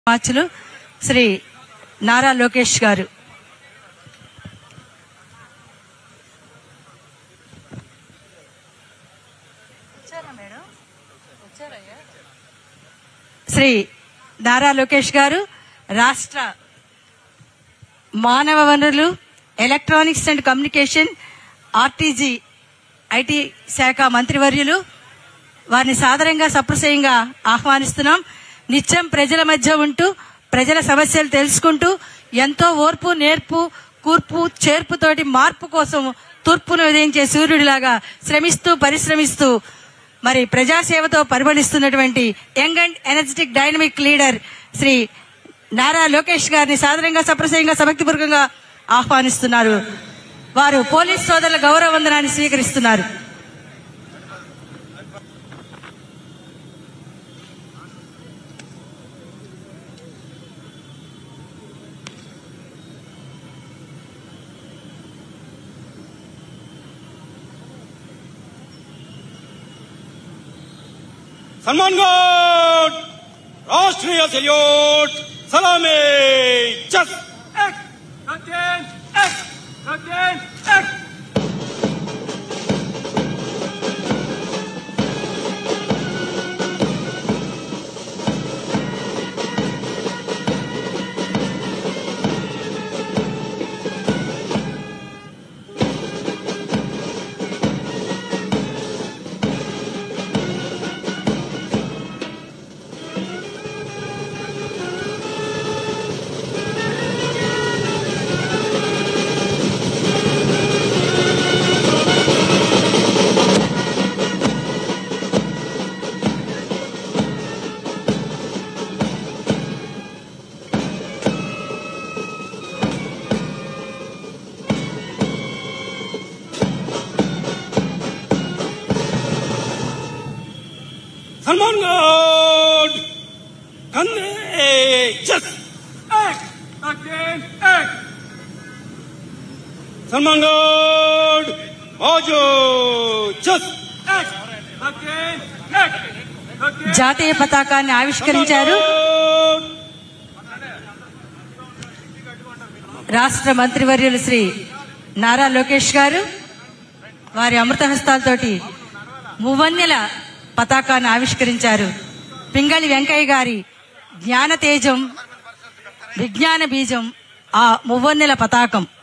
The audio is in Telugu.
మార్చులు శ్రీ నారా లోకేష్ గారు శ్రీ నారా లోకేష్ గారు రాష్ట్ర మానవ వనరులు electronics and communication RTG IT శాఖ మంత్రివర్యులు వారిని సాదరంగా సప్రసయంగా ఆహ్వానిస్తున్నాం నిత్యం ప్రజల మధ్య ఉంటూ ప్రజల సమస్యలు తెలుసుకుంటూ ఎంతో ఓర్పు నేర్పు కూర్పు చేర్పుతోటి మార్పు కోసం తూర్పును ఉదయించే సూర్యుడిలాగా శ్రమిస్తూ పరిశ్రమిస్తూ మరి ప్రజాసేవతో పరిమళిస్తున్నటువంటి young and energetic dynamic leader Shri Nara Lokesh గారిని సాదరంగా సప్రసయంగా సమక్తిపూర్వకంగా ఆహ్వానిస్తున్నారు వారు పోలీస్ సోదరుల గౌరవ వందనాన్ని స్వీకరిస్తున్నారు सम्मानगढ़ राष्ट्रीय सल्यूट सलामी चस एक अगेन एक अगेन एक सम्मानगढ़ कंधे चस एक अगेन एक सम्मानगढ़ बाजू चस एक अगेन एक अगेन జాతీయ పతాకాన్ని ఆవిష్కరించారు రాష్ట్ర మంత్రివర్యులు శ్రీ నారా లోకేష్ గారు వారి అమృత హస్తాలతోటి మువన్నెల పతాకాన్ని ఆవిష్కరించారు పింగళి వెంకయ్య గారి జ్ఞాన తేజం విజ్ఞాన బీజం ఆ మువ్వన్నెల పతాకం